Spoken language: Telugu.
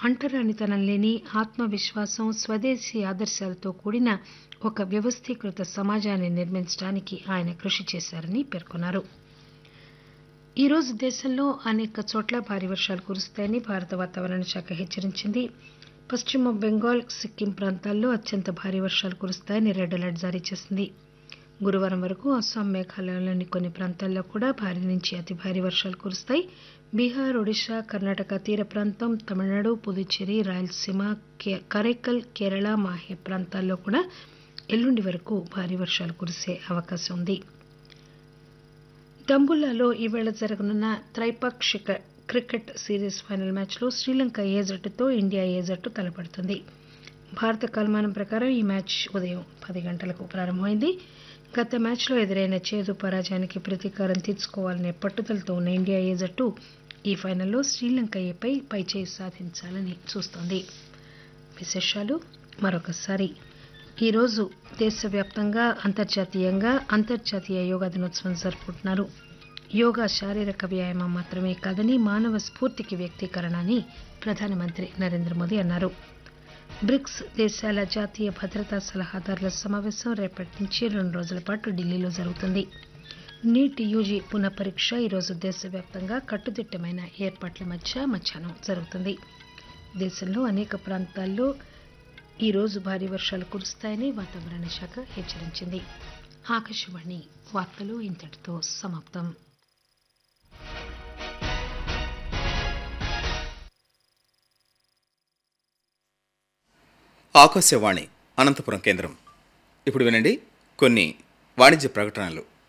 అంటరానితనం లేని ఆత్మవిశ్వాసం స్వదేశీ ఆదర్శాలతో కూడిన ఒక వ్యవస్థీకృత సమాజాన్ని నిర్మించడానికి ఆయన కృషి చేశారని పేర్కొన్నారు ఈరోజు దేశంలో అనేక చోట్ల భారీ వర్షాలు కురుస్తాయని భారత వాతావరణ శాఖ హెచ్చరించింది పశ్చిమ బెంగాల్ సిక్కిం ప్రాంతాల్లో అత్యంత భారీ వర్షాలు కురుస్తాయని రెడ్ అలర్ట్ జారీ చేసింది గురువారం వరకు అస్సాం మేఘాలయలోని కొన్ని ప్రాంతాల్లో కూడా భారీ నుంచి అతి భారీ వర్షాలు కురుస్తాయి బీహార్ ఒడిశా కర్ణాటక తీర ప్రాంతం తమిళనాడు పుదుచ్చేరి రాయలసీమ కరైకల్ కేరళ మాహే ప్రాంతాల్లో కూడా ఎల్లుండి వరకు భారీ వర్షాలు కురిసే అవకాశం ఉంది దంబుల్లాలో ఈవేళ జరగనున్న త్రైపాక్షిక క్రికెట్ సిరీస్ ఫైనల్ మ్యాచ్లో శ్రీలంక ఏ జట్టుతో ఇండియా ఏ జట్టు తలపడుతుంది భారత కాలమానం ప్రకారం ఈ మ్యాచ్ ఉదయం పది గంటలకు ప్రారంభమైంది గత మ్యాచ్లో ఎదురైన చేదు పరాజయానికి ప్రతీకారం తీర్చుకోవాలనే పట్టుదలతో ఉన్న ఇండియా ఏ జట్టు ఈ ఫైనల్లో శ్రీలంక ఏపై పైచేయి సాధించాలని చూస్తోంది విశేషాలు మరొకసారి ఈరోజు దేశవ్యాప్తంగా అంతర్జాతీయంగా అంతర్జాతీయ యోగా దినోత్సవం జరుపుకుంటున్నారు యోగా శారీరక వ్యాయామం మాత్రమే కాదని మానవ స్ఫూర్తికి వ్యక్తీకరణ అని ప్రధానమంత్రి నరేంద్ర మోదీ అన్నారు బ్రిక్స్ దేశాల జాతీయ భద్రతా సలహాదారుల సమావేశం రేపటి నుంచి రెండు రోజుల పాటు ఢిల్లీలో జరుగుతుంది నీట్ యూజీ పునఃపరీక్ష ఈరోజు దేశవ్యాప్తంగా కట్టుదిట్టమైన ఏర్పాట్ల మధ్య మధ్యాహ్నం జరుగుతుంది దేశంలో అనేక ప్రాంతాల్లో ఈరోజు భారీ వర్షాలు కురుస్తాయని వాతావరణ శాఖ హెచ్చరించింది ఆకాశవాణి వార్తలు ఇంతటితో సమాప్తం ఆకాశవాణి అనంతపురం కేంద్రం ఇప్పుడు వినండి కొన్ని వాణిజ్య ప్రకటనలు